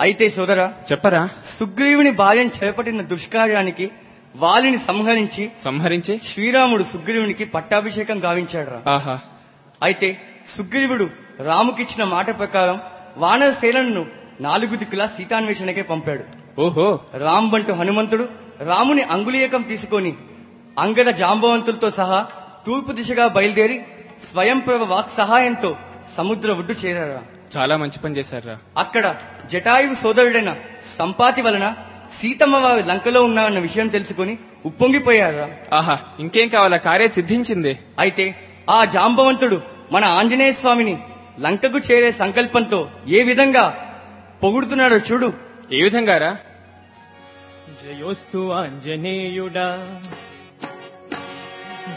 అయితే సోదరా చెప్పరా సుగ్రీవుని భార్యను చేపట్టిన దుష్కార్యానికి వాలిని సంహరించి సంహరించి శ్రీరాముడు సుగ్రీవునికి పట్టాభిషేకం గావించాడురా ఆహా అయితే సుగ్రీవుడు రాముకిచ్చిన మాట ప్రకారం వానర సేనలను నాలుగు దిక్కులా సీతాన్వేషణకే పంపాడు ఓహో రామ్ బంటు హనుమంతుడు రాముని అంగుళీయకం తీసుకొని అంగద జాంబవంతులతో సహా తూర్పు దిశగా బయలుదేరి స్వయంప్రభ వాక్ సహాయంతో సముద్ర ఒడ్డు చేరారా చాలా మంచి పని చేశారా అక్కడ జటాయువు సోదరుడైన సంపాతి వలన సీతమ్మ వారి లంకలో ఉన్నారన్న విషయం తెలుసుకుని ఉప్పొంగిపోయారా ఆహా ఇంకేం కావాలా కార్య సిద్ధించింది అయితే ఆ జాంబవంతుడు మన ఆంజనేయ స్వామిని లంకకు చేరే సంకల్పంతో ఏ విధంగా పొగుడుతున్నాడో చూడు ఏ విధంగా రా జయోస్తు ఆంజనేయుడా